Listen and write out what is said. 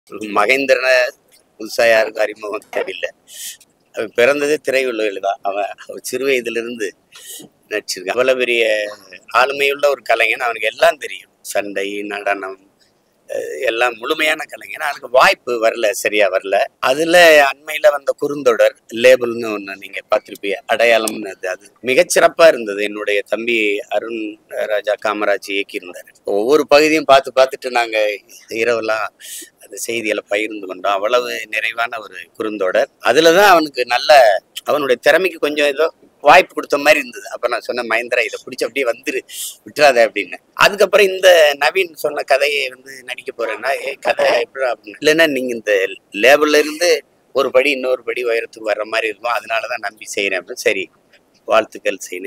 மகேந்திரனை புதுசா யாருக்கும் அறிமுகம் தேவையில்லை அவன் பிறந்ததே திரையுலகில் தான் அவன் அவன் சிறு வயதிலிருந்து நடிச்சிருக்கான் அவ்வளவு பெரிய ஆளுமையுள்ள ஒரு கலைஞன் அவனுக்கு எல்லாம் தெரியும் சண்டை நடனம் அஹ் எல்லாம் முழுமையான கலைஞன் அவனுக்கு வாய்ப்பு வரல சரியா வரல அதுல அண்மையில வந்த குறுந்தொடர் லேபிள்னு ஒண்ணு நீங்க பார்த்திருப்பீங்க அடையாளம்னு அது அது மிகச்சிறப்பா இருந்தது என்னுடைய தம்பி அருண் ராஜா காமராஜ் இயக்கியிருந்தார் ஒவ்வொரு பகுதியும் பார்த்து பார்த்துட்டு நாங்க இரவெல்லாம் அந்த செய்திகளை பகிர்ந்து கொண்டோம் அவ்வளவு நிறைவான ஒரு குறுந்தொடர் அதுலதான் அவனுக்கு நல்ல அவனுடைய திறமைக்கு கொஞ்சம் ஏதோ வாய்ப்பு கொடுத்த மாதிரி இருந்தது அப்ப நான் சொன்னேன் மகேந்திரா இதை பிடிச்சி அப்படியே வந்துரு விட்டுறாத அப்படின்னு அதுக்கப்புறம் இந்த நவீன் சொன்ன கதையை வந்து நடிக்க போறேன்னா ஏ கதை எப்படி அப்படின்னு இல்லைன்னா நீங்க இந்த லேபிள்ல இருந்து ஒரு படி இன்னொரு படி உயரத்துக்கு வர்ற மாதிரி இருக்கும் அதனாலதான் நம்பி செய்யறேன் அப்படின்னு சரி வாழ்த்துக்கள் செய்யணும்